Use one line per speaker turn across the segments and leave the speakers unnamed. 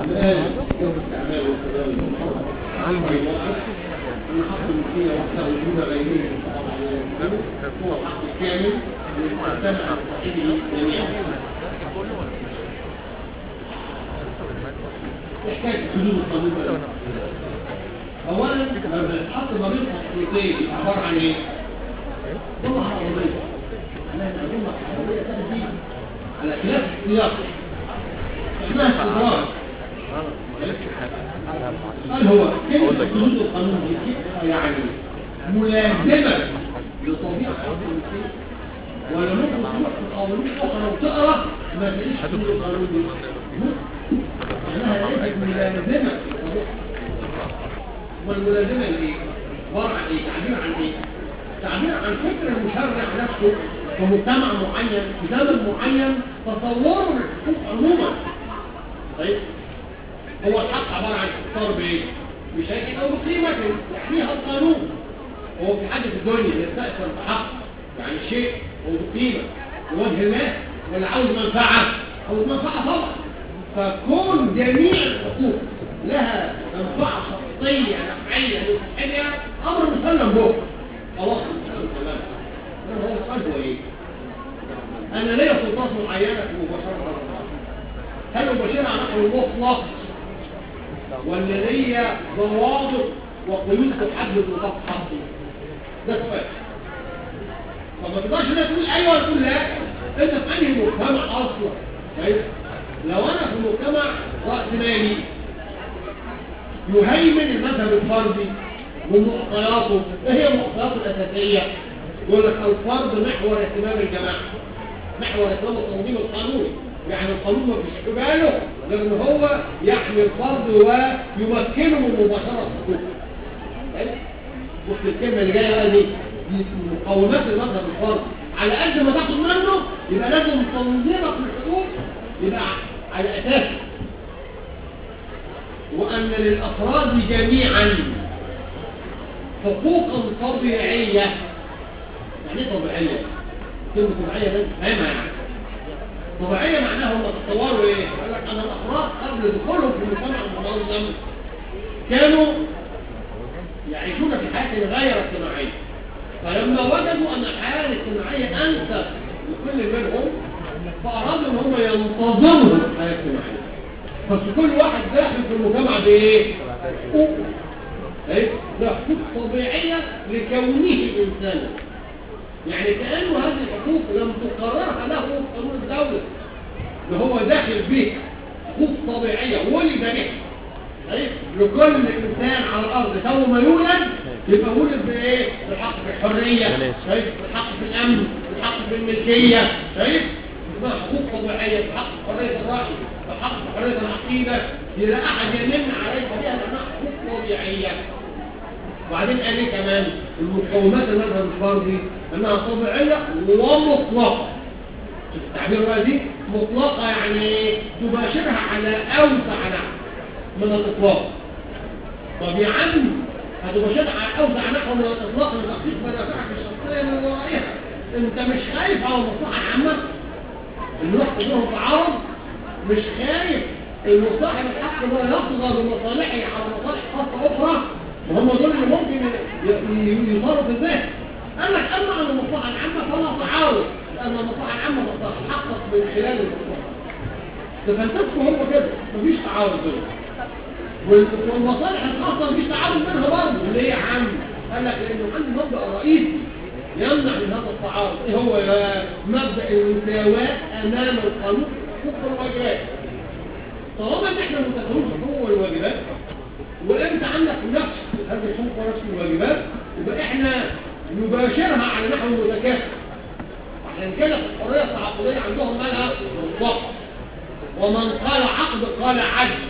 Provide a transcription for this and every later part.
الآن يوم الاستعمال والتداول أن حق الملكية وحده وجود غيره هو الحق الكامل للمجتمع صاحبه جميعا يحتاج حدود القانون اولا لما يتحط ضمير تخطيطين عباره عن ايه؟ ضمن حراميه انا ضمن حراميه تأتي على خلاف السياق اسمها استدراج قال هو كلمة حدود القانون دي يعني ملازمة لطبيعة القانون ولا ممكن تروح في قوانين أخرى وتقرأ ما تلاقيش حدود القانون دي معناها ليست ملازمة والملازمة لإيه؟ عبارة عن إيه؟ تعبير عن إيه؟ تعبير عن فكر المشرع نفسه في مجتمع معين في زمن معين تصوره للحقوق عموما طيب هو الحق عبارة عن اختصار بايه؟ بشيء او بقيمة يحميها القانون هو في حاجة في الدنيا يستأثر بحق يعني شيء هو بقيمة لوجه الله ولا عاوز منفعة عاوز منفعة طبعا فكون جميع الحقوق لها منفعة شخصية نفعية لصاحبها امر مسلم به خلاص مسلم تماما هو السؤال هو ايه؟ انا ليا سلطات معينة في مباشرة هل أبشرها نحو المطلق ولا ليا ضوابط وقيود تحدد نطاق حقي ده سؤال طب ما تقدرش لا تقول ايوه ولا تقول لا انت في انهي مجتمع اصلا طيب لو انا في مجتمع راس مالي يهيمن المذهب الفردي ومعطياته ايه هي المعطيات الاساسيه يقول لك الفرد محور اهتمام الجماعه محور اهتمام التنظيم القانوني يعني القانون ما فيش في باله غير ان هو يحمي الفرد ويمكنه من مباشره الحقوق طيب بص الكلمه اللي جايه بقى دي دي مقومات المذهب الفرد على قد ما تاخد منه يبقى لازم تنظيمك للحقوق يبقى على اساسه وان للافراد جميعا حقوقا طبيعيه يعني ايه طبيعيه كلمه طبيعيه لازم تفهمها يعني طبيعية معناها هم تصوروا ايه؟ قال لك انا الافراد قبل دخولهم في المجتمع المنظم كانوا يعيشون في حياة غير اجتماعية فلما وجدوا ان الحياة الاجتماعية انسب لكل منهم فارادوا ان هم ينتظموا الحياة الاجتماعية بس كل واحد داخل في المجتمع بايه؟ حقوق ايه؟ ده حقوق طبيعية لكونه انسانا يعني كأنه هذه الحقوق لم تقررها له قانون الدولة ده هو داخل به حقوق طبيعية ولد بها طيب لكل إنسان على الأرض تو ما يولد يبقى ولد بإيه؟ بالحق في الحرية طيب بالحق في الأمن بالحق في الملكية طيب اسمها حقوق طبيعية بالحق في حرية الرأي بالحق في حرية العقيدة لا أحد يمن عليها بها لأنها حقوق طبيعية وبعدين قال لي كمان المقومات المذهب الفردي انها طبيعيه ومطلقه شوف التعبير بقى دي مطلقه يعني تباشرها على اوسع نحو من الاطلاق طب يا عم هتباشرها على اوسع نحو من الاطلاق لتحقيق منافعك الشخصيه من ورائها انت مش خايف على المصلحه العامه اللي يحصل بينهم تعارض مش خايف ان صاحب الحق ده يطغى بمصالحه على مصالح خاصه اخرى وهم دول اللي ممكن يصاروا في الذهن قال لك اما عن المصلحه العامه فلا تعارض لان المصلحه العامه تتحقق من خلال المصلحه ده فلسفته هم كده مفيش تعارض بينهم والمصالح الخاصه مفيش تعارض بينها برضه ليه يا عم قال لك لانه عندي مبدا رئيسي يمنع من هذا التعارض ايه هو يا مبدا المساواه امام القانون حقوق والواجبات طالما ان احنا متساويين في الحقوق والواجبات وانت عندك نفس هذه الحقوق ونفس الواجبات يبقى احنا نباشرها على نحو متكافئ عشان كده في الحريه التعاقديه عندهم مالها مطلقه ومن قال عقد قال عدل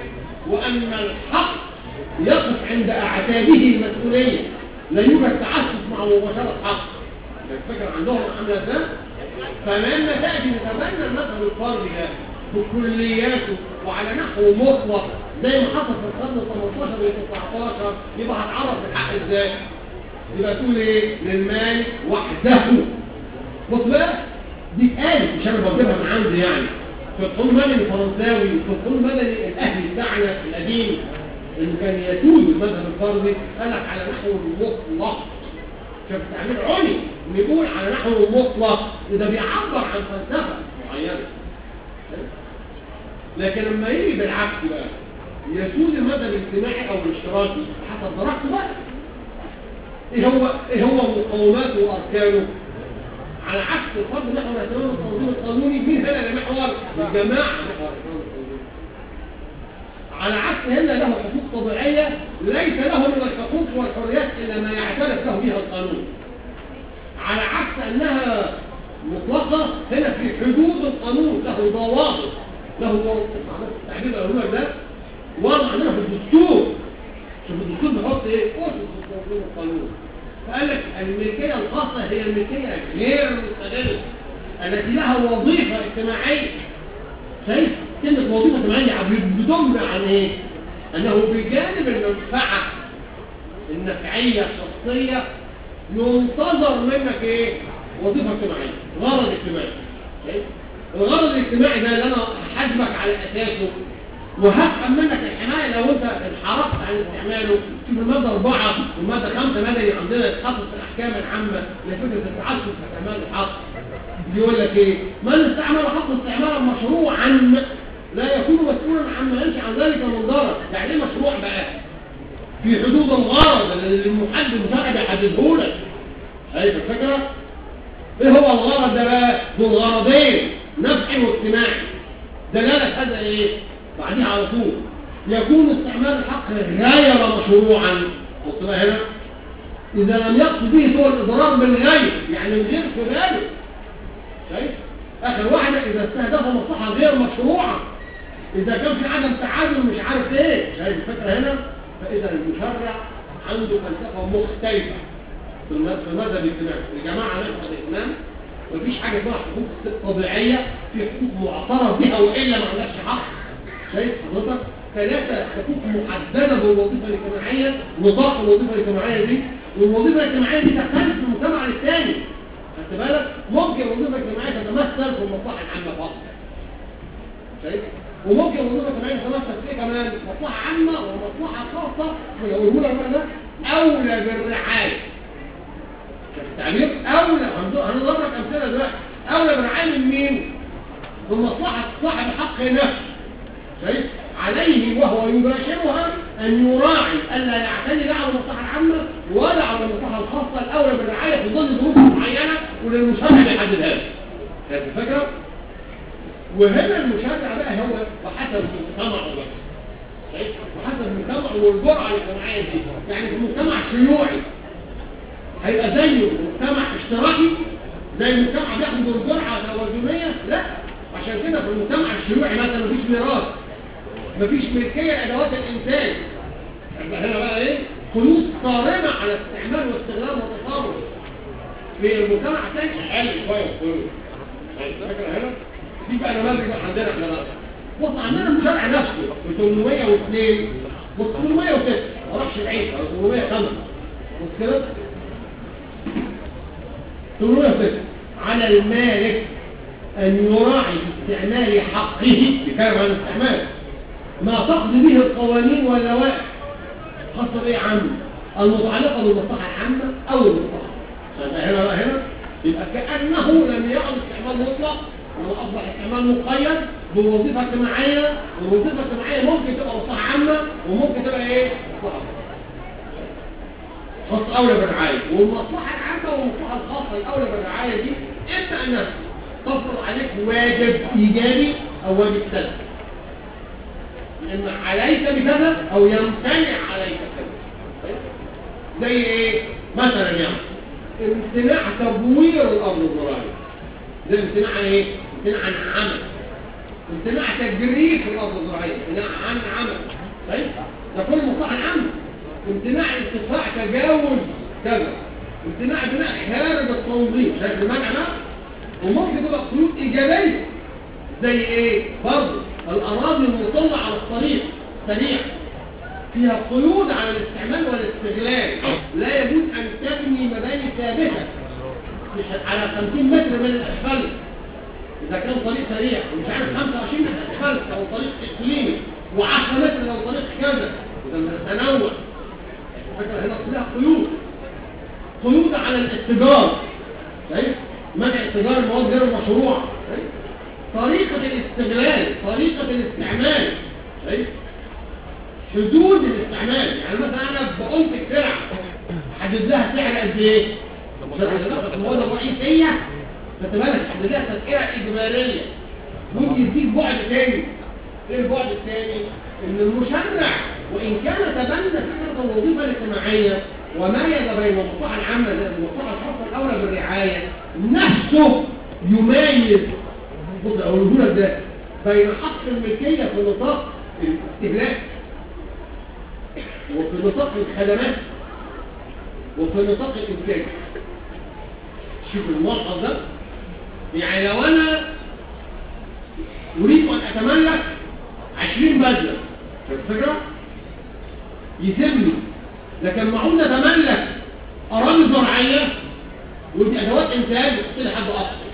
وان الحق يقف عند اعتابه المسؤوليه لا يوجد تعسف مع مباشره حق الفكره عندهم عامله ازاي فلما تاتي نتبنى المذهب الفردي ده بكلياته وعلى نحو مطلق زي ما حصل في القرن ال 18 و 19 يبقى هتعرف الحق ازاي يبقى تقول ايه للمالك وحده بص بقى دي اتقالت مش انا بجيبها من عندي يعني في القانون المدني الفرنساوي في القانون المدني الاهلي بتاعنا القديم اللي كان يسود المذهب الفردي قال لك على نحو المطلق شوف تعبير علمي بيقول على نحو المطلق ده بيعبر عن فلسفه معينه لكن لما يجي بالعكس بقى يسود المذهب الاجتماعي او الاشتراكي حسب درجته بقى ايه هو ايه هو مقوماته واركانه على عكس الفرد محور الاهتمام التنظيم القانوني مين هنا اللي محور الجماعه محور الاهتمام التنظيم على عكس هنا له حقوق طبيعيه ليس له من الحقوق والحريات الا ما يعترف له بها القانون على عكس انها مطلقه هنا في حدود القانون له ضوابط له تعبير الاولى ده وضع عندنا في الدستور شوف الدستور بيحط ايه اسس التنظيم القانوني فقال لك الملكيه الخاصه هي الملكيه غير المستغله التي لها وظيفه اجتماعيه شايف كلمه وظيفه اجتماعيه بتدل عن ايه انه بجانب المنفعه النفعيه الشخصيه ينتظر منك ايه وظيفه اجتماعيه غرض اجتماعي شايف الغرض الاجتماعي ده اللي انا هحاسبك على اساسه وهفهم منك الحماية لو انت انحرفت عن استعماله شوف المادة أربعة والمادة خمسة مدني عندنا تخصص في الأحكام العامة لفكرة التعسف في استعمال الحق بيقول لك ايه من استعمل حق استعمالا مشروعا لا يكون مسؤولا عما ينشأ عن ذلك من ضرر يعني ايه مشروع بقى في حدود الغرض اللي المحدد شرعي بيحدده لك شايف الفكرة ايه هو الغرض ده بقى ذو غرضين نفعي واجتماعي دلالة هذا ايه بعديها على طول يكون استعمال الحق غير مشروعا بص بقى هنا اذا لم يقصد به سوى الاضرار بالغير يعني من غير في باله شايف اخر واحده اذا استهدف مصلحه غير مشروعه اذا كان في عدم تعادل مش عارف ايه شايف الفكره هنا فاذا المشرع عنده فلسفه مختلفه في المذهب الاجتماعي الجماعه نفس الاسلام مفيش حاجه اسمها حقوق طبيعيه في حقوق معترف بها والا ما عندكش حق شايف حضرتك ثلاثة حقوق محددة بالوظيفة الاجتماعية نطاق الوظيفة الاجتماعية دي والوظيفة الاجتماعية دي تختلف من المجتمع للتاني خدت بالك ممكن الوظيفة الاجتماعية تتمثل في المصلحة العامة فقط شايف وممكن الوظيفة الاجتماعية تتمثل في ايه كمان مصلحة عامة ومصلحة خاصة ويقولوا لك بقى أولى بالرعاية شايف التعبير أولى هنضرب لك أمثلة دلوقتي أولى بالرعاية من مين؟ من مصلحة صاحب حق نفسه شايف عليه وهو يباشرها أن يراعي ألا يعتني لا على المصلحة العامة ولا على المصلحة الخاصة الأولى بالرعاية في ظل ظروف معينة وللمشرع بيحددها شايف الفكرة؟ وهنا المشرع بقى هو وحسب المجتمع بقى شايف؟ وحسب المجتمع والجرعة الاجتماعية دي يعني في المجتمع الشيوعي هيبقى زيه مجتمع اشتراكي زي المجتمع بياخد الجرعة توازنية لا عشان كده في المجتمع الشيوعي مثلا مفيش ميراث مفيش ملكية لأدوات الإنتاج هنا بقى إيه قيود صارمة على استعمال واستغلال وتصرف في المجتمع الثاني أقل شوية قيود فاكر هنا دي بقى نماذج عندنا احنا بقى بص عندنا المشرع نفسه في 802 بص 806 ما راحش بعيد 805 بص كده 806 على المالك أن يراعي في استعمال حقه بكلام عن الاستعمال ما تقضي به القوانين واللوائح خاصة بإيه عامة المتعلقة بالمصلحة العامة أو المصلحة هنا بقى هنا يبقى كأنه لم يعد استعمال مطلق وأصبح استعمال مقيد بوظيفة اجتماعية والوظيفة الاجتماعية ممكن تبقى مصلحة عامة وممكن تبقى إيه؟ مصلحة خاصة أولى بالرعاية والمصلحة العامة والمصلحة الخاصة الأولى بالرعاية دي إما أنها تفرض عليك واجب إيجابي أو واجب سلبي إما عليك بكذا أو يمتنع عليك كذا زي إيه؟ مثلا يعني امتناع تبوير الأرض الزراعية ده امتناع عن إيه؟ امتناع عن عمل امتناع تجريف الأرض الزراعية امتناع عن عمل طيب ده كل مصلحة عامة امتناع ارتفاع تجاوز كذا امتناع بناء خارج التنظيم شايف المنع ده وممكن تبقى قيود إيجابية زي إيه؟ برضه الأراضي المطلة على الطريق سريع فيها قيود على الاستعمال والاستغلال لا يجوز أن تبني مباني ثابتة مش على 50 متر من الأسفلت إذا كان طريق سريع ومش عارف 25 من الأسفلت أو طريق إقليمي و10 متر لو طريق كذا اذا من التنوع فكرة هنا كلها قيود قيود على الاتجار شايف منع اتجار المواد غير المشروعه شايف طريقة الاستغلال طريقة الاستعمال شايف حدود الاستعمال يعني مثلا انا بأنتج سلعة احدد لها سعر قد ايه المواد الرئيسية خدت بالك احدد لها تسعيرة اجمالية ممكن يديك بعد تاني ايه البعد الثاني ان المشرع وان كان تبنى فكرة الوظيفة الاجتماعية وميز بين المصلحة العامة زي المصلحة الخاصة الاولى بالرعاية نفسه يميز بص اقوله لك ده بين حق الملكية في نطاق الاستهلاك وفي نطاق الخدمات وفي نطاق الانتاج شوف الملحظ ده يعني لو انا اريد ان اتملك 20 بدله الفكره يسيبني لكن معقول اتملك اراضي زراعيه ودي ادوات انتاج وتحط لي حد اقصى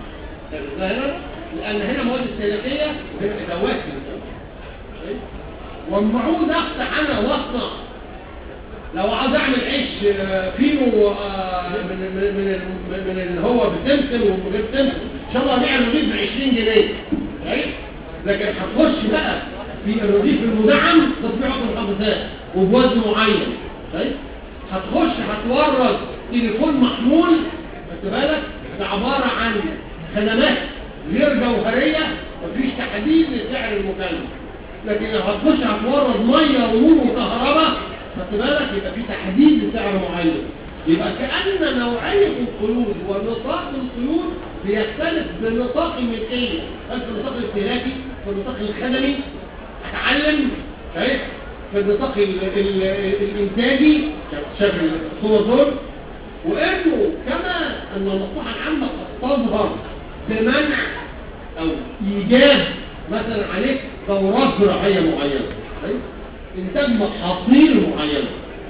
لان هنا مواد استهلاكيه وهنا ادوات انتاج والمعود افتح انا واصنع لو عاوز اعمل عيش فينو من من من, من اللي هو بسمسم ومن غير سمسم ان شاء الله ابيع الرغيف ب 20 جنيه شايف لكن هتخش بقى في الرغيف المدعم تطبيعه المحافظات وبوزن معين شايف هتخش هتورد تليفون محمول خدت بالك ده عباره عن خدمات غير جوهريه مفيش تحديد لسعر المكلف لكن لو هتخش هتورد ميه ونور وكهرباء خدت بالك يبقى في تحديد لسعر معين يبقى كأن نوعية القيود ونطاق القيود بيختلف بنطاق الملكية هل في النطاق الاستهلاكي في النطاق الخدمي هتعلم شايف في النطاق ال ال الانتاجي شايف الصور دول وانه كما ان المصلحة العامة قد تظهر بمنع او ايجاد مثلا عليك دورات زراعية معينة شايف انتاج محاصيل معينة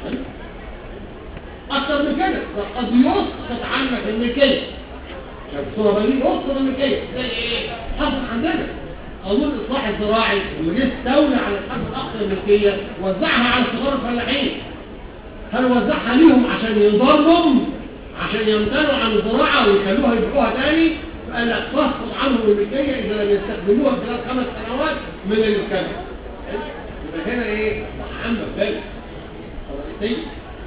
اكتر من كده قد يسقط عنك الملكية شايف الصورة دي يسقط الملكية زي ايه حصل عندنا قانون الاصلاح الزراعي اللي جه استولى على الحد الاقصى الملكية وزعها على صغار الفلاحين هل وزعها ليهم عشان يضرهم عشان يمتنعوا عن الزراعة ويخلوها يبيعوها تاني فقال لك تسقط عنهم الملكية اذا لم يستخدموها خلال خمس سنوات من الكلام يبقى هنا ايه عامة بالك رئيسية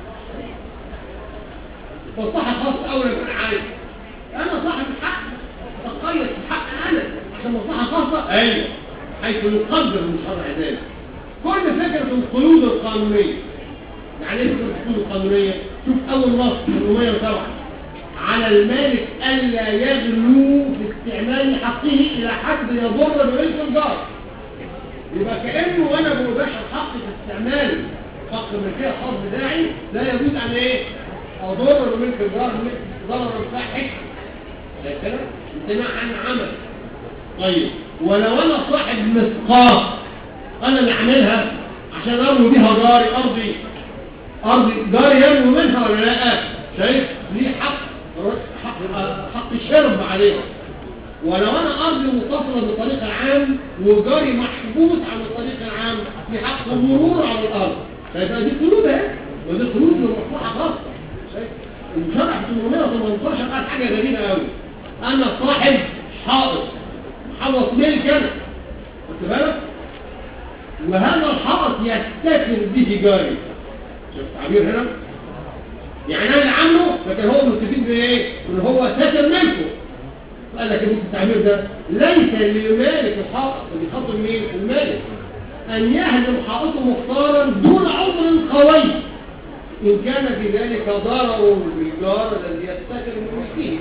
مصلحة خاصة أولى من عايز أنا صاحب الحق أتقيد في حق أنا عشان مصلحة خاصة أيوة حيث يقدر المشرع ذلك كل فكرة القيود القانونية يعني ايه فكرة القيود القانونية شوف أول نص من 107 على المالك ألا يغلو في استعمال حقه إلى حد يضر برزق الجار يبقى كأنه وأنا بباشر حق في استعمال حق الملكية الخاص بتاعي لا يجوز أن إيه أضر بملك الجار ضرر فاحش كده امتناع عن عمل طيب ولو أنا صاحب مسقاط أنا اللي أعملها عشان أروي بيها جاري أرضي أرضي جاري ينمو منها ولا لا شايف ليه حق حق, حق الشرب عليها ولو انا ارضي متصله بالطريق العام وجاري محبوس عن الطريق العام في حق المرور على الارض فيبقى دي قيود اهي ودي قيود لمصلحه خاصه المشرع في 818 قال حاجه غريبه قوي انا صاحب حائط حائط ملك انا خدت بالك وهذا الحائط يستثمر به جاري شوف التعبير هنا يعني انا اللي عامله لكن هو مستفيد بايه؟ ان هو ساتر ملكه قال لك بص التعبير ده ليس لمالك الحائط اللي خاطر مين المالك ان يهدم حائطه مختارا دون عذر قوي ان كان في ذلك ضرر بالجار الذي يستتر من ملكه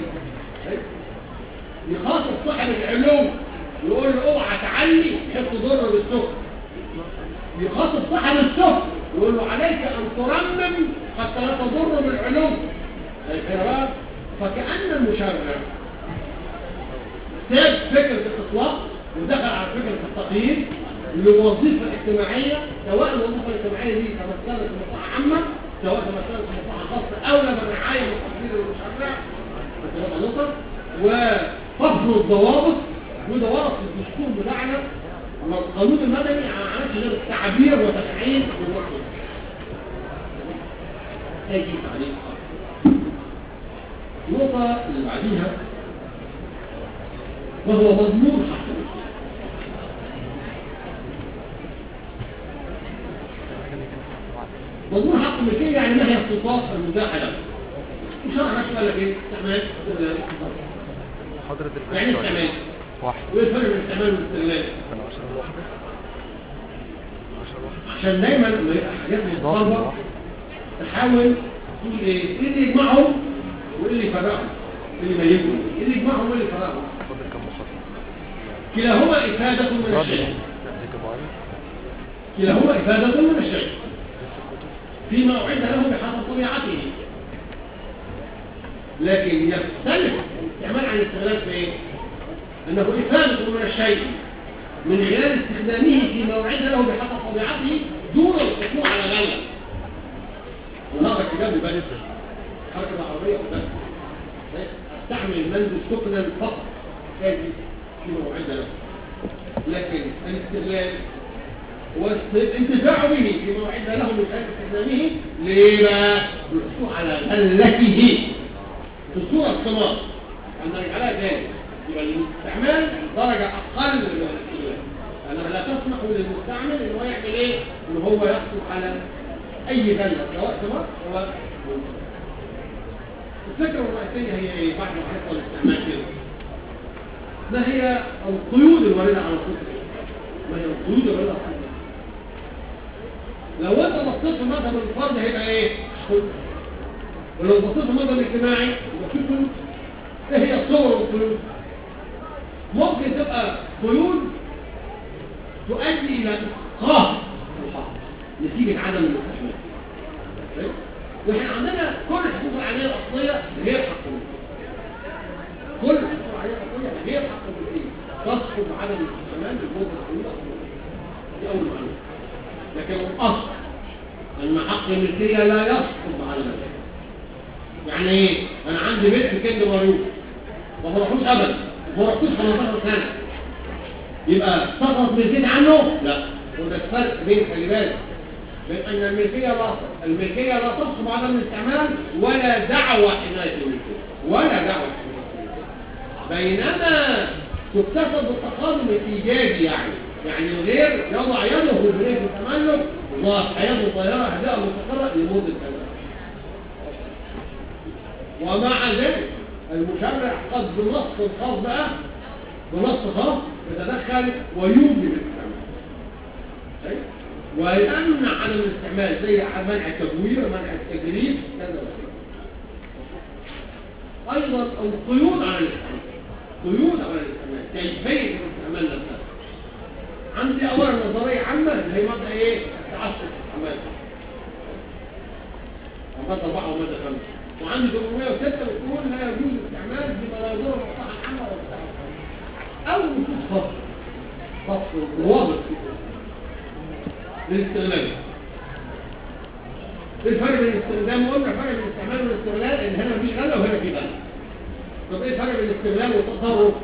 يخاطب صاحب العلوم يقول له اوعى تعلي تحط ضر بالسكر يخاطب صاحب السكر يقول له عليك ان ترمم حتى لا تضر بالعلوم بقى فكأن المشرع ساب فكرة الاطلاق ودخل على فكرة التقييد لوظيفة اجتماعية سواء الوظيفة الاجتماعية دي تمثلت في مصلحة عامة سواء تمثلت في مصلحة خاصة أولى بالرعاية والتقدير المشرع وفصل الضوابط وده ورد في الدستور بتاعنا أما القانون المدني ما عملش غير تعبير وتفعيل بالنص تجي تعليق آخر. النقطة اللي بعديها وهو مضمون حق الملكية مضمون حق الملكية يعني ما هي الصفات المتاحة له وشرع نفسه قال لك ايه استعمال استغلال
حضرة
يعني
الفيديو
استعمال
واحد
وايه الفرق بين الاستعمال والاستغلال
كان عشرة واحدة عشرة واحدة
عشان دايما لما يبقى حاجات
ضابط
متطابقة
واحد
تحاول تقول ايه ايه اللي يجمعهم وايه اللي يفرقهم ايه اللي يميزهم ايه اللي يجمعهم وايه اللي يفرقهم
فاضل كم محاضرة
كلاهما إفادة من
راجل
الشيء
ذيك ابو علي
كلاهما إفادة من الشيء
لسه الكتب
فيما أعد له بحسب طبيعته لكن يختلف الاستعمال عن الاستغلال في ايه؟ أنه إفادة من الشيء من خلال استخدامه فيما أعد له بحسب طبيعته دون الحصول على غلة وهذا كتاب بس حركة عربية أو بس استعمل المنزل سكنا فقط هذه فيما أعد له لكن الاستغلال والانتفاع به فيما أعد له من خلال استخدامه ليه بقى؟ للحصول على غلته في الصورة الصمام أن نرجعلها تاني يبقى الاستعمال درجة أقل من الاستغلال أنها لا تسمح للمستعمل إن هو يعمل إيه؟ إن هو يحصل على أي غلة سواء ثمار سواء منتج. الفكرة الرئيسية هي إيه؟ بعد ما حصل الاستعمال كده ما هي القيود الواردة على الفكرة؟ ما هي القيود الواردة على الفكرة؟ لو انت بصيت في مذهب الفرد هيبقى ايه؟ قيود. ولو بصيت في المذهب الاجتماعي يبقى في قيود ايه هي الصور والقيود؟ ممكن تبقى قيود تؤدي الى اسقاط الحق نتيجة عدم الاستحمال طيب؟ واحنا عندنا كل الحقوق العادية الأصلية غير حق الملكية كل الحقوق العادية الأصلية غير حق الملكية تسقط عدم الاستحمال بالمدة الطويلة دي أول معلومة لكن الأصل أن حق الملكية لا يسقط على الملكية يعني ايه؟ أنا عندي بيت في كند مريوط ما بروحوش أبدا ما بروحوش 15 سنة يبقى سقط ملكية عنه؟ لا وده الفرق بين خلي بالك بين أن الملكية لا الملكية لا تسقط عدم الاستعمال ولا دعوة حماية الملكية ولا دعوة حماية الملكية بينما تكتسب بالتقادم الإيجابي يعني يعني الغير يضع يده في بريك التملك وحياته طيارة هداء مستقرة لمدة سنة ومع ذلك المشرع قد بنص الخاص بقى بنص خاص يتدخل ويوجب الاستعمال طيب؟ ويمنع عدم الاستعمال زي منع التدوير منع التجريب كذا وكذا ايضا القيود على الاستعمال قيود على الاستعمال كيفيه الاستعمال نفسها عندي اولا نظريه عامه اللي هي مبدا ايه التعسف في الاستعمال مادة 4 ومادة 5 وعندي 806 بتقول لا يجوز الاستعمال بما لا يضر المصلحة العامة والمصلحة الخاصة. أو نصوص فصل فصل واضح للاستغلال ايه الفرق بين الاستخدام وقلنا الفرق بين الاستعمال والاستغلال ان هنا مفيش غله وهنا في غله طب ايه الفرق بين الاستغلال والتصرف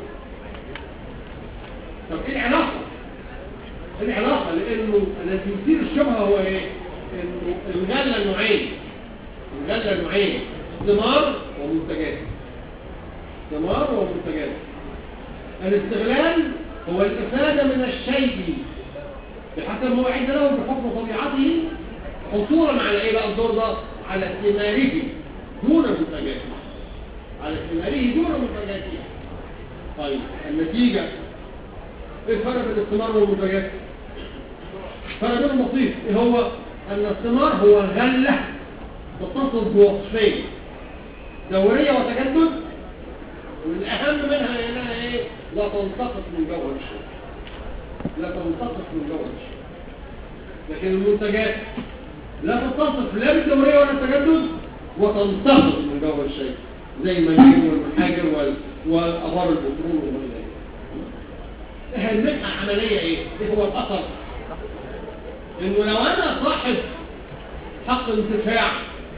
طب ايه العلاقه ايه العلاقه لانه الذي يثير الشبهه هو ايه انه الغله نوعين الغله نوعين ثمار ومنتجات ثمار ومنتجات الاستغلال هو الافاده من الشيء بحسب ما وعد له بحكم طبيعته حصولا على ايه بقى الدور ده على ثماره دون منتجاته على ثماره دون منتجاته طيب النتيجة ايه الفرق بين الثمار والمنتجات الفرق بينهم بسيط ايه هو ان الثمار هو غلة تتصف بوصفين دورية وتجدد والاهم منها انها ايه لا تنتقص من جوهر الشيء لا تنتقص من جوهر الشيء لكن المنتجات لا تتصف لا بالدورية ولا التجدد وتنتقص من جوهر الشيء زي المنجيل والمحاجر وال... والابار البترول وغير ذلك اهميتها عمليه ايه؟ ايه هو الاثر؟ انه لو انا صاحب حق انتفاع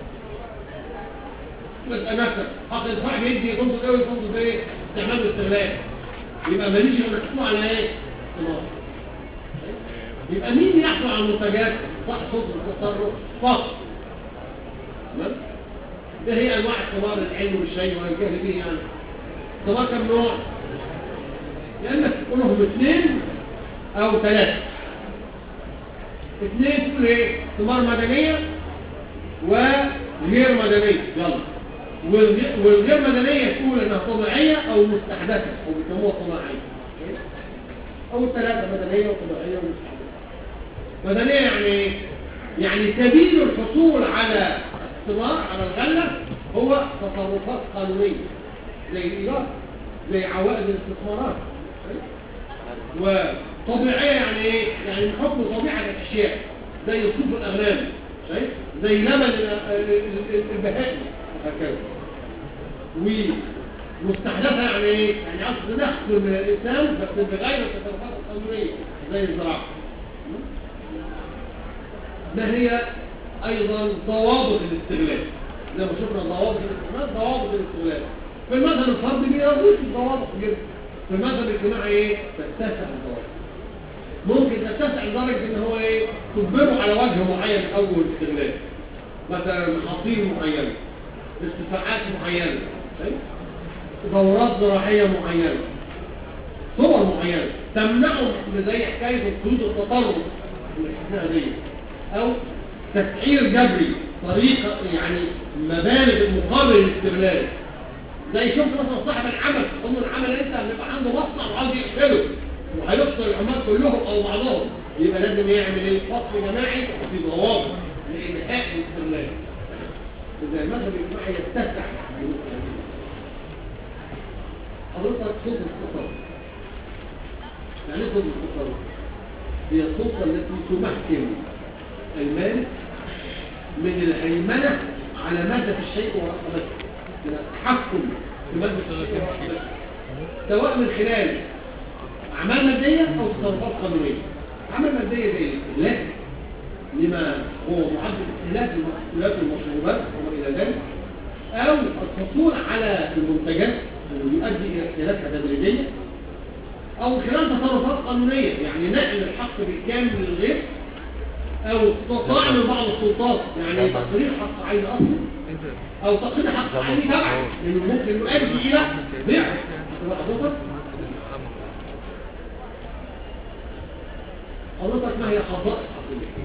تبقى نفسك حق انتفاع بيدي تنظر ايه وتنظر ايه؟ استعمال واستغلال يبقى ماليش غير الحكم على ايه؟ ثمار يبقى مين يحصل على المنتجات صح صوت التصرف فقط تمام ده هي انواع الثمار العلم والشيء والجهل به يعني الثمار كم نوع يا اما تقولهم اثنين او ثلاثه اثنين تقول ايه ثمار مدنيه وغير مدنيه يلا والغ- والغير مدنيه تقول انها طبيعيه او مستحدثه او بيسموها طبيعيه او الثلاثه مدنيه وطبيعيه ومستحدثه مدنيه يعني ايه يعني سبيل الحصول على الثمار على الغله هو تصرفات قانونيه زي الايجار زي عوائد الاستثمارات وطبيعيه يعني ايه يعني من حكم طبيعه الاشياء زي صوف الاغنام شايف زي لبن ال- ال- ال- البهائم وهكذا ومستحدثه يعني ايه يعني عاوز تدخل من الانسان بس بغير التصرفات القانونيه زي الزراعه ما هي ايضا ضوابط الاستغلال زي ما شفنا ضوابط الاستغلال ضوابط الاستغلال في المذهب الفردي بيضيف الضوابط جدا في المذهب الاجتماعي ايه تتسع الضوابط ممكن تتسع لدرجه ان هو ايه تجبره على وجه معين اول الاستغلال مثلا محاصيل معينه ارتفاعات معينه طيب؟ دورات زراعيه معينه صور معينه تمنعه زي حكايه القيود التطرف اللي شفناها دي او تسعير جبري طريقه يعني مبالغ مقابل الاستغلال زي شفت مثلا صاحب العمل ضمن العمل انت بيبقى عنده مصنع وعاوز يقفله وهيفصل العمال كلهم او بعضهم يبقى لازم يعمل ايه فصل جماعي في ضوابط لانهاء الاستغلال اذا المذهب الاجتماعي يتسع حضرتك صوت التصرف يعني صوت التصرف هي السلطه التي تمكن المالك من الهيمنه على ماده الشيء ورقبته من التحكم في ماده الشيء ورقبته سواء من خلال اعمال ماديه او تصرفات قانونيه اعمال ماديه زي الاستهلاك لما هو معدل استهلاك للمأكولات والمشروبات وما الى ذلك او الحصول على المنتجات اللي يؤدي الى استهلاكها تدريجيا او من خلال تصرفات قانونيه يعني نقل الحق بالكامل للغير او طعن بعض السلطات يعني تقرير حق عين اصلي او تقرير حق عين تبع لانه ممكن يؤدي الى بيع حضرتك حضرتك ما هي خصائص حقيقيه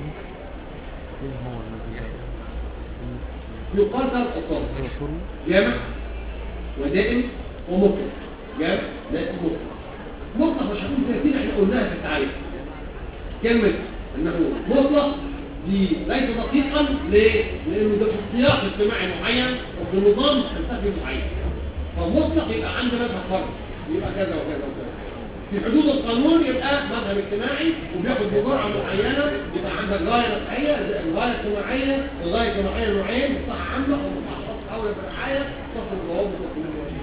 يقال ثلاث خصائص جامع ودائم ومطلق جامع دائم مطلق مطلق مش هنقول ثلاثين احنا قلناها في التعريف كلمة انه مطلق دي ليس دقيقا ليه؟ لانه ده في سياق اجتماعي معين وفي نظام فلسفي معين فمطلق يبقى عند مذهب فرد يبقى كذا وكذا وكذا في حدود القانون يبقى مذهب اجتماعي وبياخد بجرعه معينه يبقى عندك غايه رفعيه الغايه اجتماعيه الغايه الاجتماعيه نوعين مصلحه عامه ومصلحه خاصه اولى بالرعايه تصل الضوابط والقانون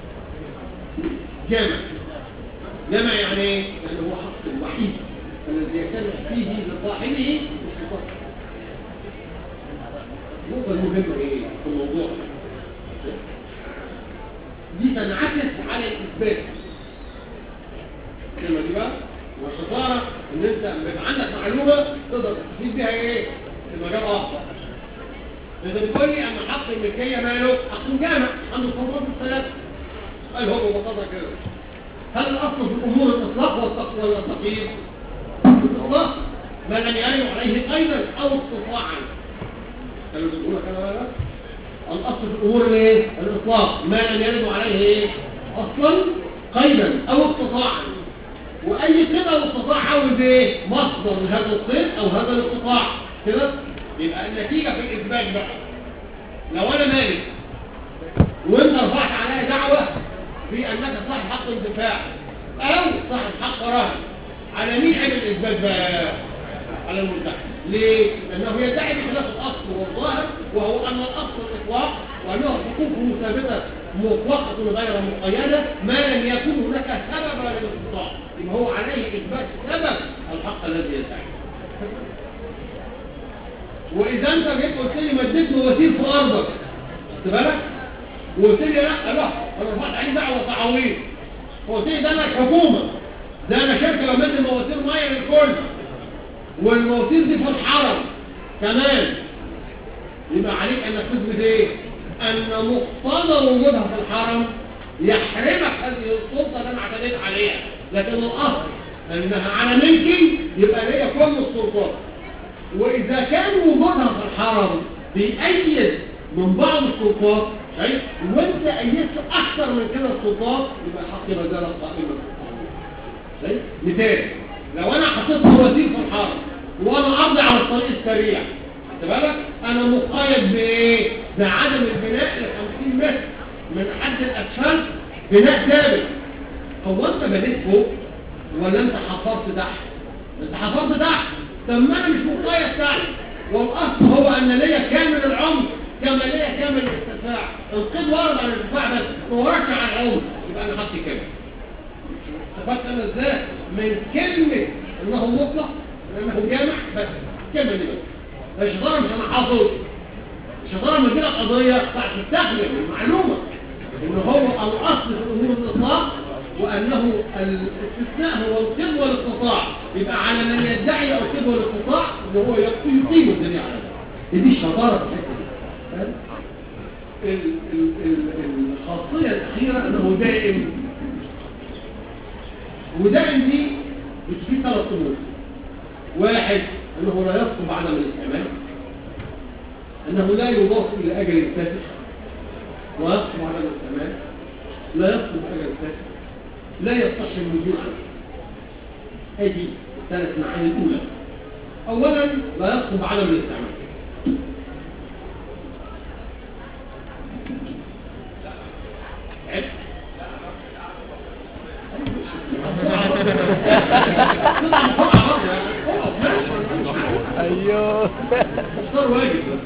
جامع جامع يعني ايه؟ يعني هو حق الوحيد الذي يكتمل فيه لصاحبه السلطان النقطة المهمة ايه في الموضوع دي تنعكس على الإثبات كلمة دي بقى والشطارة ان انت لما يبقى عندك معلومة تقدر تستفيد بيها ايه في مجال اخر اذا بتقول لي ان حق الملكية ماله حق جامع عنده الفضلات الثلاثة قال هو ببساطة كده هل الاصل في الامور الاطلاق والتقوى ولا التقييد الاطلاق ما لم يرد عليه قيدا او استطاعا كانوا بيقولوا كده ولا لا الاصل في الامور الايه الاطلاق ما لم يرد عليه ايه اصلا قيدا او استطاعا واي قيد او استطاع عاوز ايه مصدر لهذا القيد او هذا الاستطاع كده يبقى النتيجه في الاثبات بقى لو انا مالك وانت رفعت عليا دعوه في انك صاحب حق انتفاع او صاحب حق رهن على مين عيب الاثبات بقى على المدعي ليه لانه يدعي بخلاف الاصل والظاهر وهو ان الاصل الاطلاق وانه حقوقه ثابته مطلقه غير مقيده ما لم يكن هناك سبب للاستطاع يبقى هو عليه اثبات سبب الحق الذي يدعي واذا انت جيت قلت لي مديت مواسير في ارضك خد بالك وقلت لي لا لا انا رفعت عليه دعوه تعويض قلت لي ده انا الحكومه ده انا شركه بمد مواسير ميه للكل والمواسير دي في الحرم كمان يبقى عليك انك تثبت ايه ان مقتضى وجودها في الحرم يحرمك هذه السلطه اللي انا اعتديت عليها لكن الاصل انها على ملكي يبقى ليا كل السلطات واذا كان وجودها في الحرم بيأيد من بعض السلطات شايف وانت ايدت اكثر من كده السلطات يبقى حقي ما زال قائما شايف مثال لو انا حطيت موازين في الحرم وانا امضي على الطريق السريع خدت بالك انا مقيد بايه بعدم البناء ل 50 متر من حد الاسفل بناء ثابت هو انت بنيت فوق ولا انت حفرت تحت انت حفرت تحت طب ما انا مش مقيد تحت والاصل هو ان ليا كامل العمر كما ليا كامل الارتفاع القيد ورد على الارتفاع بس ما وردش على العمر يبقى انا خدت كامل استفدت انا ازاي من كلمه انه مطلق انه جامع بس كلمه دي بس الشطاره مش انا حافظ الشطاره من كده قضيه بتاعت تستخدم المعلومه ان هو الاصل في الامور الاطلاق وانه الاستثناء هو القيد والاستطاع يبقى على من يدعي القيد والاستطاع ان هو يقيم الدنيا على ده دي الشطاره في الحته دي فاهم؟ ال- ال- ال- الخاصيه الاخيره انه دائم ودائم دي بتفيد ثلاث امور واحد انه لا يسقط عدم الاستعمال انه لا يضاف الى اجل الفاسد ويسقط عدم الاستعمال لا يسقط اجل الفاسد لا يصح الوجود عنه هذه الثلاث معاني الاولى اولا لا يسقط عدم الاستعمال عيب.
ايوه
اختار واجب بس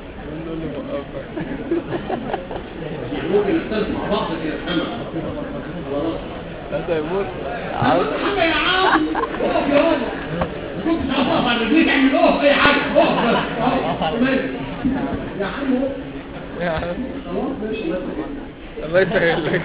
يعني ممكن نختلف مع بعض كده نفهمها خلاص
هذا يموت
عاوز حاجه يا عم اقف يا بابا ما كنتش عاوز اقف على رجليك اعمل اقف اي حاجه اقف بس اقف ماشي يا عم اقف
يا عم
خلاص ماشي الله يسلمك.
الله يسهل لك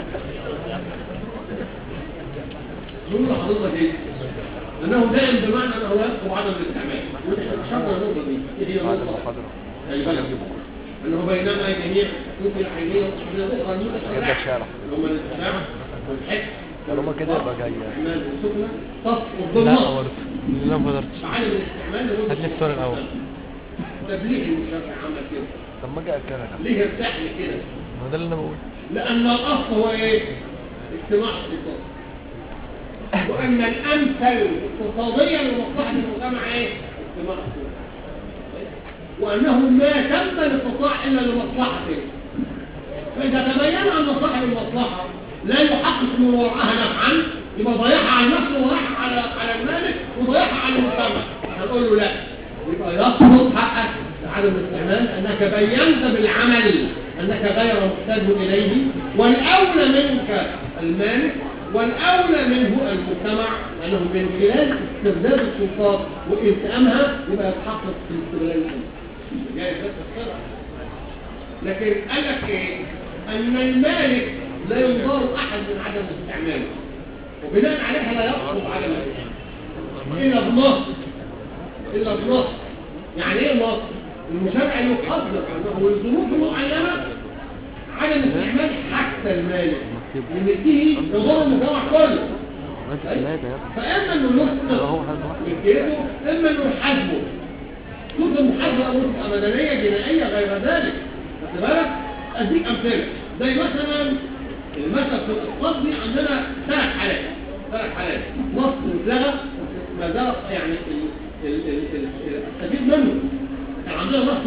نقول لحضرتك ايه انه دائم بمعنى انه لا يسقط عدم الاستعمال ونحن اشرنا النقطه دي ايه هي النقطه خلي بالك انه بينما جميع ممكن العينيه والصحيه الاخرى
كده الشارع.
اللي هم الاستماع والحس
طالما كده يبقى جاي
الاستعمال والسكنه تسقط
لا
بالنص
برضه لا ما قدرتش
عدم الاستعمال لمدة
هات لي الصورة الأول.
تبليغ المشرع عمل كده
طب ما اجي اكلك
ليه ارتاح لي كده
ما ده اللي انا بقوله
لأن الأصل هو إيه؟ اجتماع السلطات وأن الأمثل اقتصاديا لمصلحة المجتمع إيه؟ اجتماع السلطات وأنه ما تم الاستطاع إلا لمصلحته فإذا تبين أن صاحب المصلحة لا يحقق من وراءها نفعا يبقى ضيعها على نفسه وضيعها على على المالك وضيعها على المجتمع هنقول له لا يبقى يسقط حقك لعدم الاستعمال انك بينت بالعمل انك غير محتاج اليه والاولى منك المالك والاولى منه المجتمع لانه من خلال استرداد السلطات والتئامها يبقى يتحقق في الاستغلال الامني جاي بس الصرع لكن قال لك ايه ان المالك لا يضار احد من عدم استعماله وبناء عليها لا يسقط عدم الاستعمال الا بنص الا بنص يعني ايه نص المشرع يقدر انه لظروف معينه عدم استعمال حتى المالك لمثله يضر المجتمع كله فاما انه يسقط ملكيته اما انه يحاسبه توجد محاسبه او تبقى مدنيه جنائيه غير ذلك خد بالك اديك امثله زي مثلا المثل في الاقتصاد دي عندنا ثلاث حالات ثلاث حالات نص اتلغى ما زال يعني ال- ال- ال- ال- السبيل منه كان عندنا نص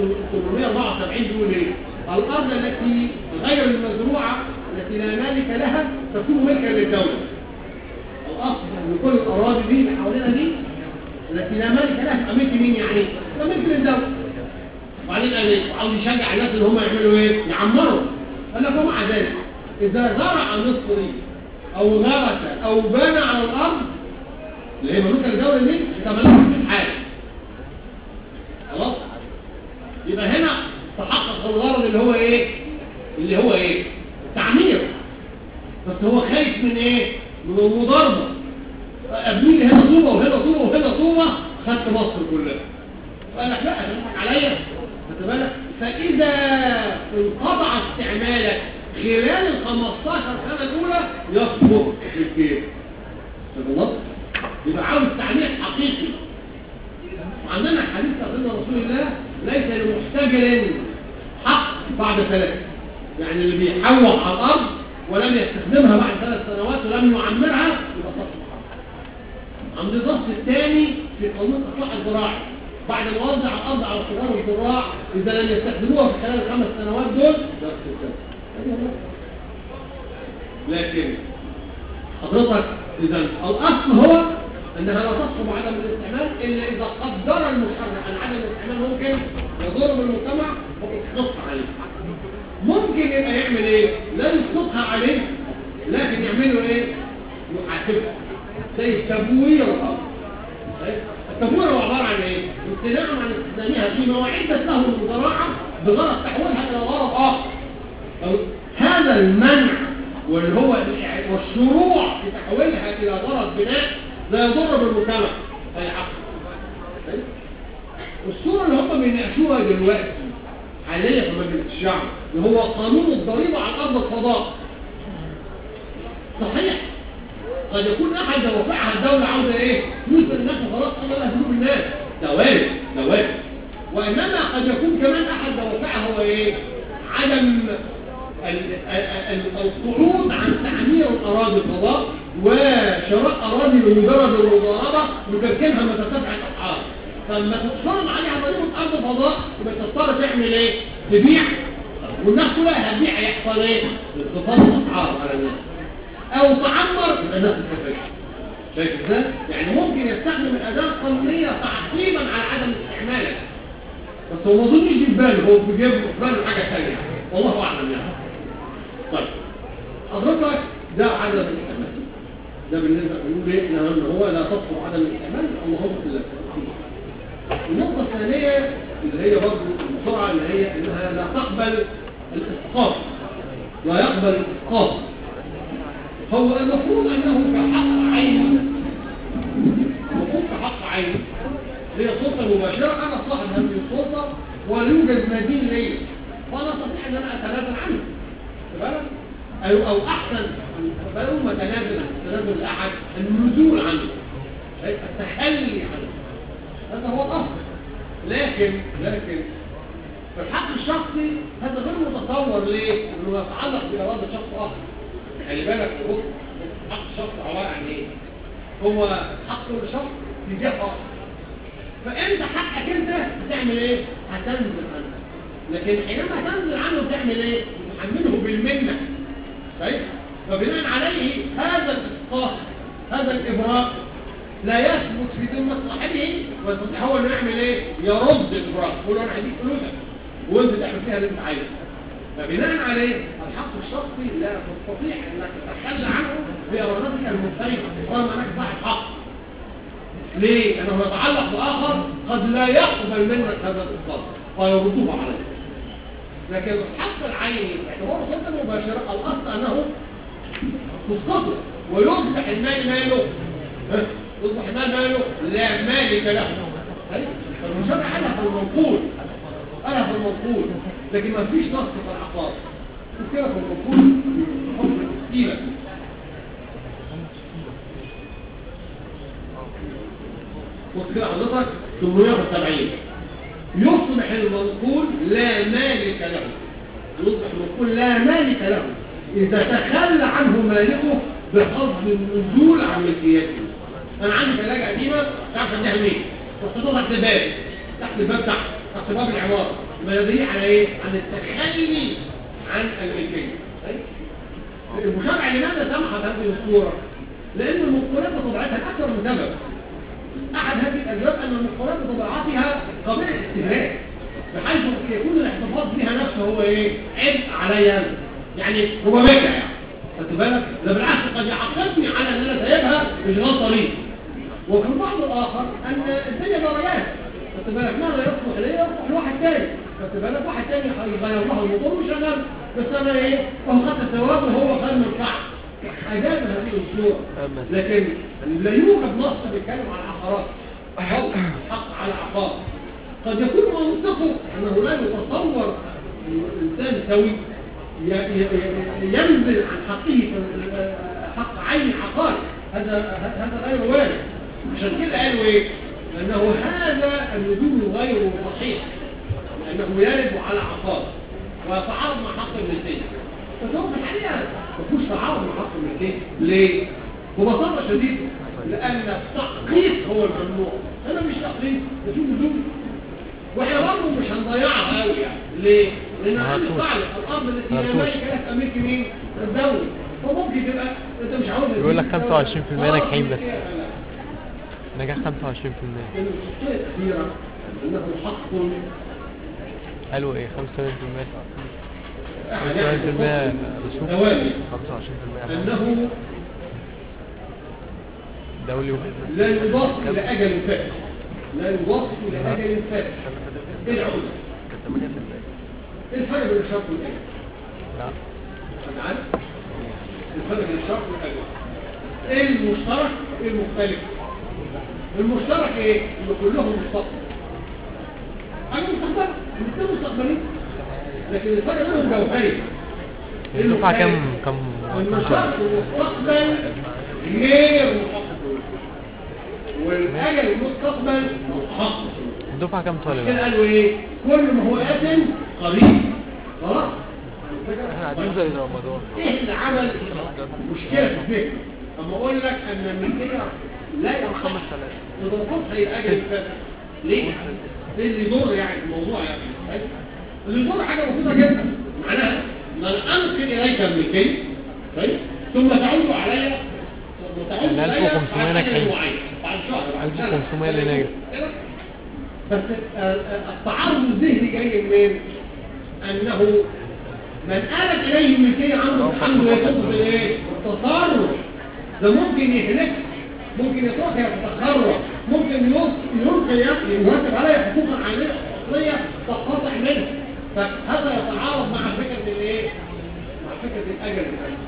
874 بيقول ايه الارض التي غير المزروعه التي لا مالك لها تكون ملكا للدوله الاصل ان كل الاراضي دي اللي حوالينا دي التي لا مالك لها تبقى ملك مين يعني؟ تبقى ملك للدوله وبعدين قال ايه؟ عاوز يشجع الناس ان هم يعملوا ايه؟ يعمروا قال لك ومع ذلك اذا زرع مصري او غرس او بنى على الارض اللي هي مملوكه للدوله دي تملكها في الحال خلاص؟ يبقى هنا تحقق الغرض اللي هو ايه؟ اللي هو ايه؟ التعمير بس هو خايف من ايه؟ من المضاربه ابني لي هنا طوبه وهنا طوبه وهنا طوبه خدت مصر كلها قال لك لا تضحك عليا خدت بالك فاذا انقطع استعمالك خلال ال 15 سنه الاولى يسقط في الكيف بالنص يبقى عاوز تعليق حقيقي وعندنا حديث سيدنا رسول الله ليس لمحتجر حق بعد ثلاث يعني اللي بيحوط على الارض ولم يستخدمها بعد ثلاث سنوات ولم يعمرها يبقى صاحب حق عند النص الثاني في قانون الاصلاح الزراعي بعد ما وزع الارض على صغار الزراع اذا لم يستخدموها في خلال الخمس سنوات دول نفس الكلام لكن حضرتك اذا الاصل هو انها لا تصلح عدم الاستعمال الا اذا قدر المشرع ان عدم الاستعمال ممكن يضر بالمجتمع ويسقطها عليه ممكن يبقى يعمل ايه لا يسقطها عليه لكن يعملوا ايه يحاسبها زي التبوير الارض التبوير هو عباره عن ايه امتناع عن استخدامها في مواعيد له الزراعه بغرض تحويلها الى غرض اخر أو هذا المنع واللي هو والشروع في تحويلها الى غرض بناء لا يضر بالمجتمع اي حق الصورة اللي هم بيناقشوها دلوقتي حاليا في مجلس الشعب اللي هو قانون الضريبة على أرض الفضاء صحيح قد يكون أحد دوافعها الدولة عاوزة إيه؟ فلوس الناس وخلاص أنا لها فلوس الناس ده وارد ده وارد وإنما قد يكون كمان أحد دوافعها هو إيه؟ عدم الصعود عن تعمير أراضي الفضاء وشراء أراضي بمجرد المضاربة وتركينها ما ترتفع الأسعار فلما تتصرف عليها ضريبة أرض الفضاء يبقى تضطر تعمل إيه؟ تبيع والناس كلها هتبيع يحصل إيه؟ انخفاض الأسعار على الناس أو تعمر يبقى الناس تستفيد شايف ازاي؟ يعني ممكن يستخدم الأداة القانونية تعقيبا على عدم استعمالها بس هو ما اظنش في باله هو في جيبه في باله حاجة ثانية والله أعلم يعني طيب حضرتك ده عدم الاستعمال ده بالنسبة بنقول ايه ان هو لا تصلح عدم الاستعمال اللهم الا النقطة الثانية اللي هي برضه بسرعة اللي هي انها لا تقبل الاسقاط لا يقبل الاسقاط هو المفروض انه كحق عين المفروض كحق عين هي سلطة مباشرة انا صاحب هذه السلطة ولا يوجد مدين لي فانا استطيع ان انا اتنازل عنه بالك أو, أو أحسن فلو ما تنازل تنازل أحد النزول عنه التخلي عنه هذا هو الأصل لكن لكن في الحق الشخصي هذا غير متصور ليه؟ انه يتعلق بإرادة شخص آخر خلي بالك بص حق الشخص عبارة عن ايه؟ هو حق الشخص تجاه آخر فأنت حقك أنت بتعمل ايه؟ هتنزل عنه لكن حينما تنزل عنه بتعمل ايه؟ تحمله بالمنة طيب فبناء عليه هذا الاسقاط هذا الابراء لا يثبت في ذمه صاحبه ويستطيع هو انه يعمل ايه يرد الابراء يقول له انا هديك فلوسك وانت تعمل فيها اللي انت عايزه فبناء عليه الحق الشخصي لا تستطيع انك تتخلى عنه بارادتك المنفرده طالما انك صاحب حق ليه؟ لانه يتعلق باخر قد لا يقبل منك هذا الاسقاط فيرده عليه لكن الحق العيني باعتباره سلطه مباشره الاصل انه تسقطه ويصبح المال ماله يصبح المال ماله لا مالك له فالمشرع قالها في المنقول قالها في المنقول لكن ما فيش نص في العقار شوف كده في المنقول حكم التسكينه بص كده حضرتك 870 يصبح المنقول لا مالك له يصبح المنقول لا مالك له إذا تخلى عنه مالكه بقصد النزول عن ملكيته أنا عندي ثلاجة قديمة تعرف أديها مين وحطيتها تحت الباب تحت الباب تحت تحت باب العمارة ما يدري على إيه؟ عن التخلي عن الملكية المشرع لماذا سمح بهذه الصورة؟ لأن المنقولات بطبيعتها أكثر من سبب أحد هذه الأسباب أن المنقولات بطبيعتها قابلة للاستهلاك بحيث يكون الاحتفاظ بها نفسه هو إيه؟ عبء عليا يعني ربما يعني خدت بالك ده بالعكس قد يعاقبني على ان انا سايبها اشغال طريق وفي البعض الاخر ان الدنيا درجات خدت بالك ما لا يصلح ليا يصلح لواحد تاني خدت بالك واحد تاني هيغير له الموتور مش انا بس انا ايه هو خد الثواب وهو خد منفعه اجاب هذه الصوره لكن لا يوجد نص بيتكلم عن عقارات حق على عقار قد يكون منطقه انه لا يتصور الانسان سوي ي- ي- ي- ينزل عن حقه في ال- حق عين عقار هذا هذا غير وارد عشان كده قالوا ايه لانه هذا النزول غير صحيح لانه يرد على عقار ويتعارض مع حق الملكيه بس هو في الحقيقه ما فيهوش تعارض مع حق الملكيه ليه؟ ببساطه شديده لان التحقيق هو الممنوع انا مش تحقيق ده في نزول واحنا برضه مش هنضيعها قوي يعني ليه؟ لان عندي
هرتوش.
قاعده الارض التي لا
هرتوش.
مالك لها في ملك مين؟ الدوله فممكن تبقى انت مش عاوز
بيقول لك
الدولة.
25%
آه،
ناجحين بس.
لا، لا.
نجاح 25%
لأن المشكلة الأخيرة أنه حق
قالوا ايه 75% 25% رسوم
ثوابت
25%
أنه
دولي و-
لا يضاف إلى أجل فات لا يضاف إلى أجل فات إيه العودة؟ إيه الفرق بين الشرط والأجل؟
لا
أنا عارف الفرق بين الشرط والأجل إيه المشترك وإيه المختلف؟ المشترك إيه؟ إن كلهم مستقبل أنا مستقبل الاثنين مستقبلين لكن الفرق بينهم جوهري إيه
الدفعة كام
المختلف؟
كام
ان
كام
شرط
شهر
المستقبل غير محقق والاجل المستقبل محقق
الدفعة كام
كده
طالب
قالوا ايه كل ما هو ات قريب خلاص
احنا قاعدين زي رمضان
ايه اللي عمل مشكله في الفكر اما اقول لك ان الملكيه لا يصح
خمس سنوات
تضغط زي الاجل الفاسد ليه؟ ايه اللي يضر يعني الموضوع يعني طيب؟ اللي يضر حاجه بسيطه جدا معناها ان انا انقل اليك الملكيه طيب ثم تعود علي ثم تعود
ال
علي
1500
بعد أجل
ناجحين.
معين بعد شهر بعد سنة.
1500 اللي ناجح.
كده؟ بس آه، آه، التعارض الذهني جاي منين؟ انه من آلت إليه الملكية عنده عنده يصب في الايه؟ التصرف ده ممكن يهلك ممكن يتركها تتخرج ممكن يلقي يلقي يرتب عليها حقوقا عالية أصلية تقتطع منها فهذا يتعارض مع فكرة الايه؟ مع فكرة الأجل بتاعتها.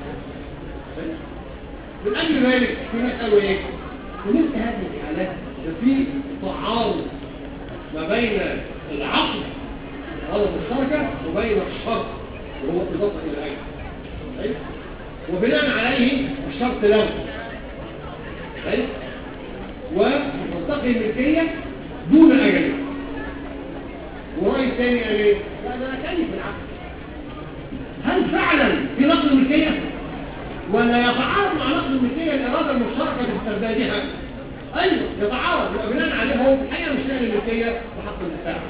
من أجل ذلك في ناس قالوا ايه؟ في مثل هذه الحالات ده في تعارض ما بين العقل هذا مشتركة وبين الشرط وهو إضافة إلى أجل طيب؟ وبناء عليه الشرط له طيب؟ وتنتقي الملكية دون أجل ورأي الثاني قال ايه؟ لا ده أنا كيف العقل هل فعلا في نقل الملكية ولا يتعارض مع نقل الملكية الإرادة المشتركة في استردادها أيوه يتعارض وبناء عليه هو في الحقيقة مش نقل الملكية وحق الدفاع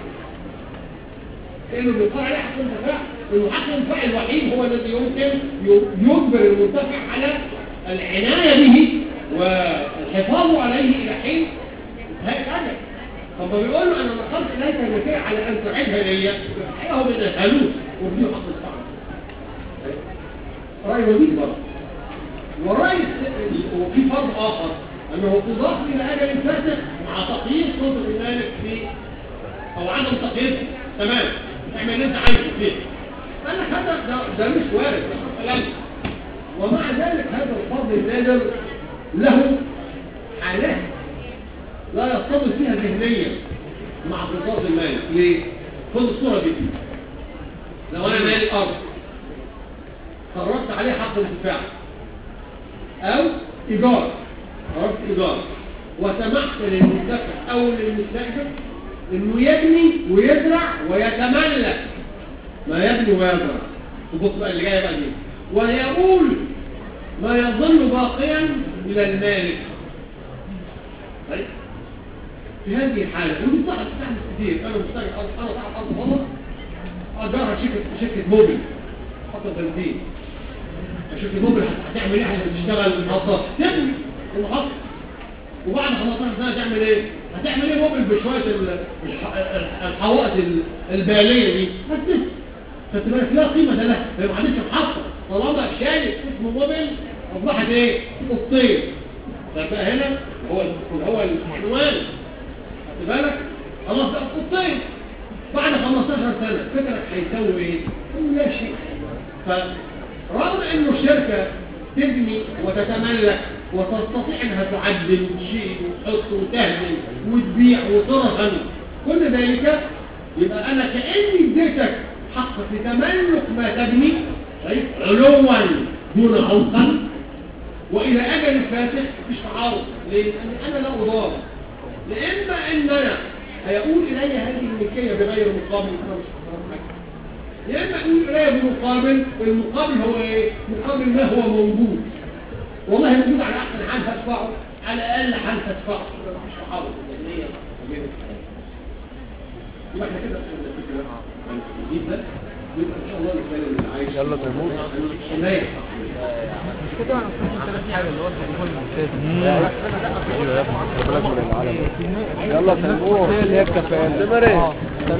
لانه بيقال عليه حق الانتفاع انه حق الانتفاع الوحيد هو الذي يمكن يجبر المنتفع على العنايه به والحفاظ عليه الى حين انتهاء الاجل طب ما بيقول له انا نقلت اليك الملكيه على ان تعيدها ليا الحقيقه هو من الهلوس وبدون حق الفعل راي وديد برضه وراي الس- وفي فرض اخر انه تضاف الى اجل فاسد مع تقييد سلطه المالك في او عدم تقييدها تمام اعمل اللي انت عايزه فيه قال لك هذا ده, ده مش وارد ده كلام ومع ذلك هذا الفرض النادر له حالات لا يرتبط فيها ذهنيا مع اختصاص المالك ليه؟ خد الصوره دي لو انا مالي ارض قررت عليه حق الانتفاع او ايجار قررت ايجار وسمحت للمنتفع او للمستاجر انه يبني ويزرع ويتملك ما يبني ويزرع تبص بقى اللي جايه بقى دي ويقول ما يظل باقيا الى المالك طيب في هذه الحاله ودي بتحدث بتحدث كتير انا مستاجر ارض انا صاحب ارض فضل اجرها شركه شركه موبل حط بنزين شركه موبل هتعمل ايه عشان تشتغل محطه تبني المحطه وبعد 15 سنه تعمل ايه هتعمل ايه موبل بشويه ال- الح- الح- الحوائط ال- الباليه دي هتبس خدت بالك لا قيمه ده لها هي ما عادتش محطه طالما شايل اسمه موبل اصبحت ايه قطين فبقى هنا هو ال- هو العنوان خدت بالك خلاص بقى قطين بعد 15 سنه فكرك هيسوي ايه؟ يقول لا شيء فرغم انه الشركه تبني وتتملك وتستطيع انها تعدل وتشيل وتحط وتهدم وتبيع وترهن كل ذلك يبقى انا كاني اديتك حق في تملك ما تبني شايف علوا دون عمقا والى اجل فاتح مفيش تعارض ليه؟ لان انا لا اضار لاما ان انا هيقول الي هذه الملكيه بغير مقابل انا مش هخسر حاجه يا اما اقول الي بمقابل والمقابل هو ايه؟ مقابل ما هو موجود والله موجود على احسن حال هدفعه على اقل حال هدفعه مفيش تعارض ذهنيه بين الكلام يبقى احنا كده فهمنا الفكره عن التوحيد ده يبقى ان شاء الله نتكلم اللي عايز
يلا تيمور.
عن الحمايه
مش كده انا كنت ثلاث حاجه اللي هو التليفون الممتاز ايوه يا ابني خلي بالك من العالم يلا تيمور هي اللي هي الكفاءه